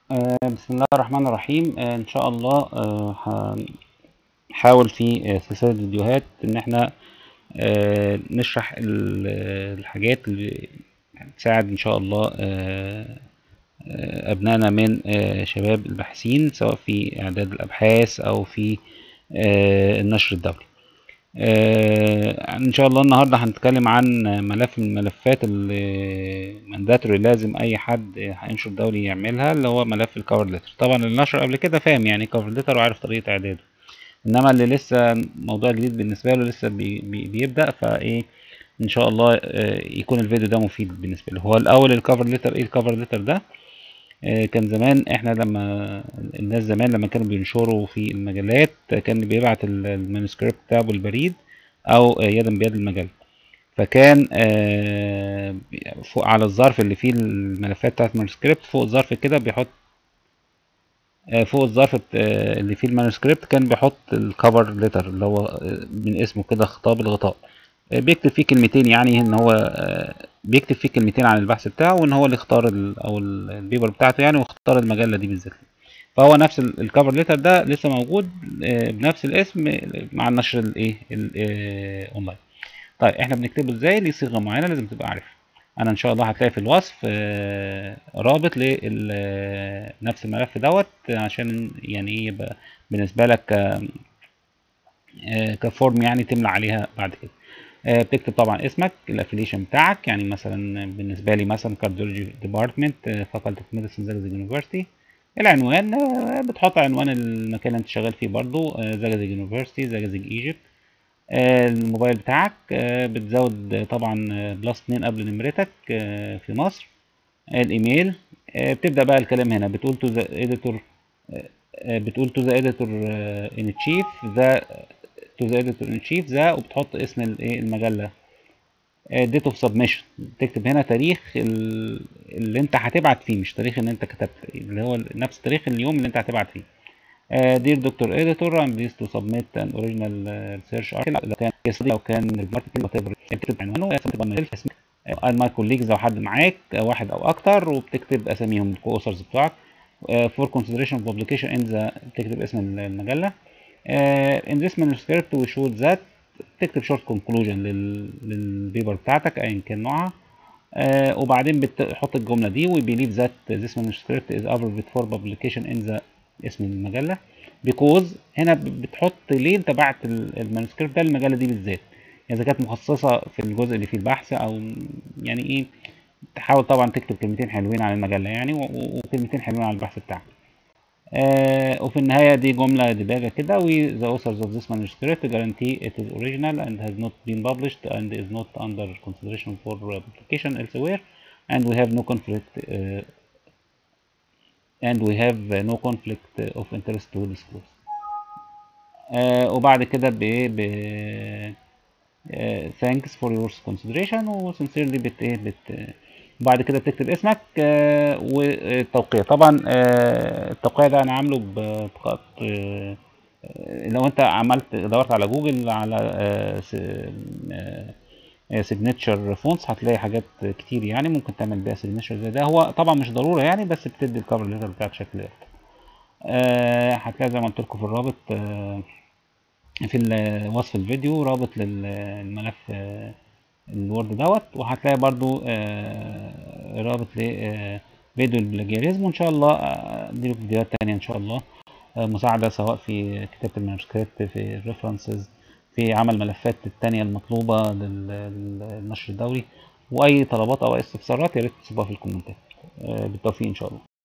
آه، بسم الله الرحمن الرحيم آه، ان شاء الله آه، هنحاول في آه، سلسلة فيديوهات ان احنا آه، نشرح ال- الحاجات اللي تساعد ان شاء الله آه، آه، ابنائنا من آه، شباب الباحثين سواء في اعداد الابحاث او في آه، النشر الدولي آه، ان شاء الله النهارده هنتكلم عن ملف من الملفات اللي مانداتوري لازم اي حد هينشر دولي يعملها اللي هو ملف الكفر ليتر طبعا اللي نشر قبل كده فاهم يعني كفر ليتر وعارف طريقه اعداده انما اللي لسه موضوع جديد بالنسبه له لسه بي بي بيبدا فايه ان شاء الله آه، يكون الفيديو ده مفيد بالنسبه له هو الاول الكفر ليتر ايه الكفر ليتر ده آه، كان زمان احنا لما الناس زمان لما كانوا بينشروا في المجلات آه، كان بيبعت ال- المانuscript بتاعه بالبريد او آه، يدا بيد المجله فكان آه، فوق على الظرف اللي فيه الملفات بتاعت المانuscript فوق الظرف كده بيحط آه، فوق الظرف بت- آه، اللي فيه المانuscript كان بيحط الكفر ليتر اللي هو آه، من اسمه كده خطاب الغطاء آه، بيكتب فيه كلمتين يعني ان هو آه، بيكتب فيه كلمتين عن البحث بتاعه وان هو اللي اختار ال- او ال- البيبر بتاعته يعني واختار المجله دي بالذات فهو نفس الكفر ليتر ده لسه موجود آه، بنفس الاسم آه، مع النشر الايه ال- آه، اونلاين طيب احنا بنكتبه ازاي ليه صيغه معينه لازم تبقى عارف انا ان شاء الله هتلاقي في الوصف آه، رابط لنفس الملف دوت عشان يعني ايه يبقى بالنسبه لك آه، آه، كفورم يعني تملى عليها بعد كده آه، بتكتب طبعا اسمك الافيليشن بتاعك يعني مثلا بالنسبه لي مثلا كارديولوجي ديبارتمنت فاكولتي اوف ميديسن زجاجيج يونيفرستي العنوان آه، بتحط عنوان المكان اللي انت شغال فيه برضو آه، زجاجيج يونيفرستي زجاجيج ايجيبت آه، الموبايل بتاعك آه، بتزود آه، طبعا آه، بلس 2 قبل نمرتك آه، في مصر آه، الايميل آه، بتبدا بقى الكلام هنا بتقول تو ذا اديتور بتقول تو ذا اديتور ان تشيف ذا تو ذا اديتور ان تشيف ذا وبتحط اسم الايه المجله ديت اوف سبمشن تكتب هنا تاريخ ال- اللي انت هتبعت فيه مش تاريخ ان انت كتبت اللي هو نفس تاريخ اليوم اللي انت هتبعت فيه دير دكتور اديتور ام بليز تو سبميت ان اوريجينال ريسيرش لو كان لو كان ريبورت وات ايفر بتكتب عنوانه تبقى اسمك ماي كوليجز او حد معاك آه، واحد او اكتر وبتكتب اساميهم الكو اوثرز بتوعك فور consideration publication in the بتكتب اسم المجله آه، in this manuscript we showed that تكتب short conclusion لل... للبيبر بتاعتك ايا كان نوعها آه وبعدين بتحط الجمله دي we believe that this manuscript is appropriate for publication in the اسم المجله because هنا ب- بتحط ليه انت بعت ال- المانuscript ده للمجله دي بالذات اذا كانت مخصصه في الجزء اللي فيه البحث او يعني ايه تحاول طبعا تكتب كلمتين حلوين عن المجله يعني و- و- وكلمتين حلوين عن البحث بتاعك آه وفي النهاية دي جملة دباجة كده we the authors of this manuscript guarantee it is original and has not been published and is not under consideration for uh, publication elsewhere and we have no conflict uh, and we have uh, no conflict uh, of interest to disclose آه وبعد كده ب ب آه، thanks for your consideration و sincerely بت ايه بت بعد كده بتكتب اسمك آه، والتوقيع طبعا آه، التوقيع ده انا عامله بخط آه، آه، لو انت عملت دورت على جوجل على سيجنتشر فونتس هتلاقي حاجات كتير يعني ممكن تعمل بيها سيجنتشر زي ده هو طبعا مش ضروري يعني بس بتدي الكفر ليتر بتاعك شكل اكتر آه، هتلاقي زي ما قلت لكم في الرابط آه، في ال- وصف الفيديو رابط للملف آه، الوورد دوت وهتلاقي برضو آه، رابط لفيديو البلاجيريزم وان شاء الله آه، دي فيديوهات تانية ان شاء الله آه، مساعدة سواء في كتابة المانuscript في الريفرنسز في عمل ملفات التانية المطلوبة لل- للنشر الدوري واي طلبات او اي استفسارات يا ريت تسيبوها في الكومنتات آه، بالتوفيق ان شاء الله